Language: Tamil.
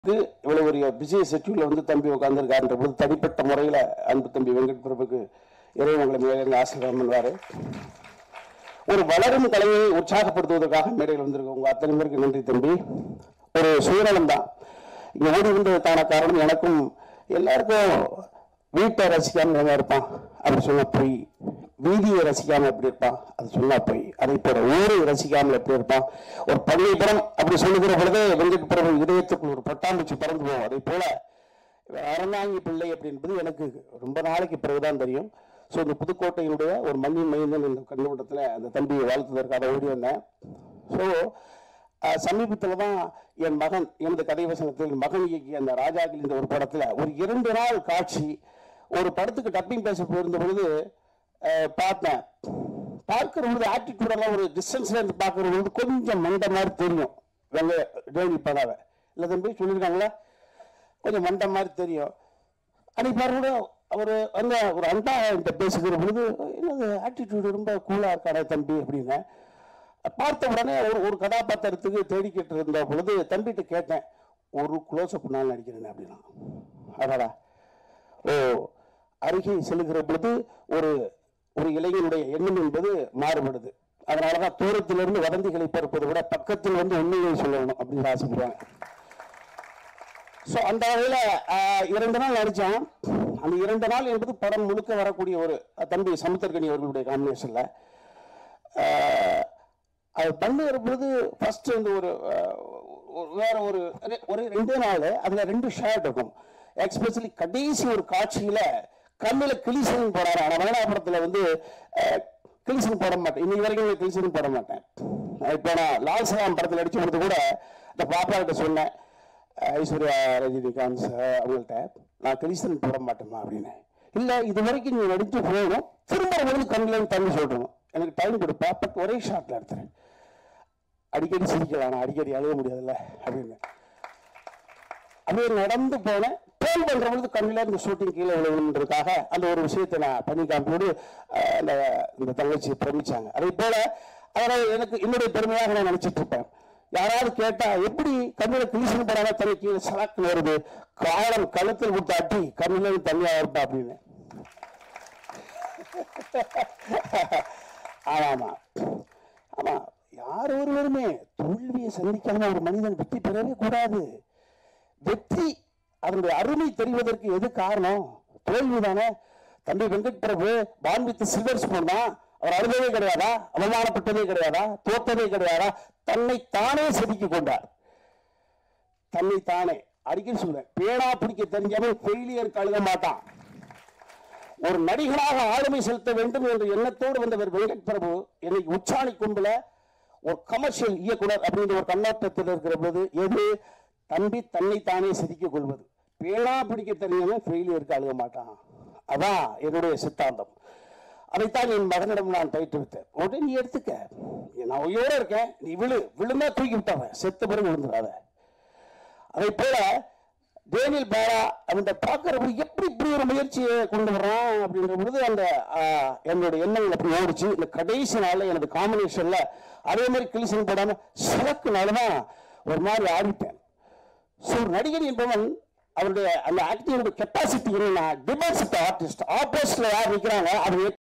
இது இவ்வளவு ஒரு பிஸி ஷெட்யூல்ல வந்து தம்பி உட்காந்துருக்காருன்ற போது தனிப்பட்ட முறையில் அன்பு தம்பி வெங்கட் பிரபுக்கு இறைவங்களை மேலே ஆசீர்வாதம் பண்ணுவாரு ஒரு வளரும் கலையை உற்சாகப்படுத்துவதற்காக மேடையில் வந்திருக்க உங்க அத்தனை பேருக்கு நன்றி தம்பி ஒரு சுயநலம் தான் இங்க ஓடி வந்ததுக்கான காரணம் எனக்கும் எல்லாருக்கும் வீட்டை ரசிக்காம எவன் இருப்பான் அப்படி சொன்னா போய் வீதியை ரசிக்காம எப்படி இருப்பான் அது சொன்னா போய் அதை போல ஊரை ரசிக்காமல் எப்படி இருப்பான் ஒரு பள்ளி படம் அப்படி சொல்லுகிற பொழுது வெங்கட் பிரபு இதயத்துக்குள் ஒரு பட்டாம்பூச்சி பறந்து போகும் அதை போல இவர் அறந்தாங்கி பிள்ளை அப்படின்றது எனக்கு ரொம்ப நாளைக்கு பிறகுதான் தெரியும் ஸோ இந்த புதுக்கோட்டையினுடைய ஒரு மண்ணின் மைந்தன் என்ற கண்ணோட்டத்தில் அந்த தம்பியை வாழ்த்துவதற்காக ஓடி வந்தேன் ஸோ சமீபத்தில் தான் என் மகன் எனது கதை வசனத்தில் என் மகன் இயக்கிய அந்த ராஜாக்கள் இந்த ஒரு படத்தில் ஒரு இரண்டு நாள் காட்சி ஒரு படத்துக்கு டப்பிங் பேச போயிருந்த பொழுது அஹ், பார்த்தேன் பார்க்கிற பொழுது ஆட்டிடியூடெல்லாம் ஒரு டிஸ்டன்ஸ்ல இருந்து பார்க்கிற பொழுது கொஞ்சம் மண்டை மாதிரி தெரியும் வெங்க டேனி படாவை இல்லை தம்பி சொல்லியிருக்காங்களா கொஞ்சம் மண்டை மாதிரி தெரியும் அன்னைக்கு பாருங்க அவர் வந்து ஒரு அண்டா என்கிட்ட பேசுகிற பொழுது என்னது ஆட்டிடியூடு ரொம்ப கூலாக இருக்கானே தம்பி அப்படின்னு பார்த்த உடனே ஒரு ஒரு கதாபாத்திரத்துக்கு தேடிக்கிட்டு இருந்த பொழுது தம்பிகிட்ட கேட்டேன் ஒரு க்ளோஸ்அப் நான் நடிக்கிறேன் அப்படின்னா அடடா ஓ அருகே செல்லுகிற பொழுது ஒரு ஒரு இளைஞனுடைய எண்ணம் என்பது மாறுபடுது அதனாலதான் தூரத்திலிருந்து வதந்திகளை பரப்பதை விட பக்கத்தில் வந்து உண்மையை சொல்லணும் அப்படின்னு ஆசைப்படுவாங்க ஸோ அந்த வகையில் இரண்டு நாள் நடித்தேன் அந்த இரண்டு நாள் என்பது படம் முழுக்க வரக்கூடிய ஒரு அஹ், தம்பி சமுத்திரகனி அவர்களுடைய காம்பினேஷனில் அது பண்ணுகிற பொழுது ஃபர்ஸ்ட் வந்து ஒரு அஹ், ஒரு- வேற ஒரு ரெ- ஒரு ரெண்டே நாள் அதில் ரெண்டு ஷார்ட் இருக்கும் எக்ஸ்பெஷலி கடைசி ஒரு காட்சியில் கண்ணில் கிளிசன் போடாரு ஆனால் மங்களாபுரத்தில் வந்து அஹ், கிளிசன் போட மாட்டேன் இன்னைக்கு வரைக்கும் நான் கிளிசன் போட மாட்டேன் இப்போ நான் லால் சலாம் படத்தில் அடிச்சு கொடுத்து கூட இந்த பாப்பா கிட்ட சொன்னேன் ஐஸ்வர்யா ரஜினிகாந்த் சார் அவங்கள்ட்ட நான் கிறிஸ்தன் போட மாட்டேமா அப்படின்னு இல்லை இது வரைக்கும் நீ நடிச்சு போகணும் திரும்ப வந்து கண்ணில் தண்ணி சொல்லணும் எனக்கு டைம் கொடுப்பா பட் ஒரே ஷாட்டில் எடுத்துறேன் அடிக்கடி சிரிக்கலாம் நான் அடிக்கடி அழுக முடியாதுல்ல அப்படின்னு அப்படியே நடந்து போனேன் டேர்ன் பண்ற பொழுது கண்ணில் இந்த ஷூட்டிங் கீழே விழுவுன்றதுக்காக அந்த ஒரு விஷயத்தை நான் பண்ணி காமிப்போடு அஹ், அந்த இந்த தங்கச்சி பிரமிச்சாங்க அதே போல அதனால் எனக்கு என்னுடைய பெருமையாக நான் நினைச்சிட்டு இருப்பேன் யாராவது கேட்டா எப்படி கண்ணில் கிளீசன் போடாம தண்ணி கீழே சலக்கு வருது காலம் கழுத்தில் கொடுத்து அட்டி கண்ணில் தண்ணியா இருப்பா அப்படின்னு ஆமா ஆமா ஆமா யார் ஒருவருமே தோல்வியை சந்திக்காம ஒரு மனிதன் வெற்றி பெறவே கூடாது வெற்றி அதனுடைய அருமை தெரிவதற்கு எது காரணம் தோல்வி தானே தம்பி Venkat Prabhu born with silver spoon தான் அவர் அழுதவே கிடையாதா அவமானப்பட்டதே கிடையாதா தோத்ததே கிடையாதா தன்னை தானே செதுக்கிக் கொண்டார் தன்னை தானே அடிக்கடி சொல்றேன் பேனா பிடிக்க தெரிஞ்சவன் ஃபெயிலியருக்கு அழுக மாட்டான் ஒரு நடிகராக ஆளுமை செலுத்த வேண்டும் என்ற எண்ணத்தோடு வந்தவர் வெங்கட் பிரபு இன்னைக்கு உச்சாணி கும்பல ஒரு கமர்ஷியல் இயக்குனர் அப்படின்ற ஒரு கண்ணோட்டத்தில் இருக்கிற போது எது தம்பி தன்னை தானே செதுக்கிக் கொள்வது பேனா பிடிக்க தெரிஞ்சவன் ஃபெயிலியருக்கு அழுக மாட்டான் அதான் என்னுடைய சித்தாந்தம் அதைத்தான் என் மகனிடம் நான் பயிற்றுவித்தேன் உடனே நீ எடுத்துக்க நான் உயிரோட இருக்கேன் நீ விழு விழுந்தா தூக்கி விட்டவன் செத்த பிறகு விழுந்துடாத அதை போல டேனியல் பேரா அவன் பார்க்கறவங்க எப்படி இப்படி ஒரு முயற்சியை கொண்டு வர்றான் அப்படின்ற பொழுது அந்த ஆஹ், என்னுடைய எண்ணங்கள் அப்படி ஓடிச்சு இந்த கடைசி நாள்ல எனது காம்பினேஷன்ல அதே மாதிரி கிளிசன் போடாம சிறக்குனால தான் ஒரு மாதிரி ஆடிட்டேன் ஸோ நடிகர் என்பவன் அவருடைய அந்த ஆக்டிங்கோட கெப்பாசிட்டி என்னன்னா டிபாசிட் ஆர்டிஸ்ட் ஆப்போசிட்ல யார் நிற்கிறாங்க அது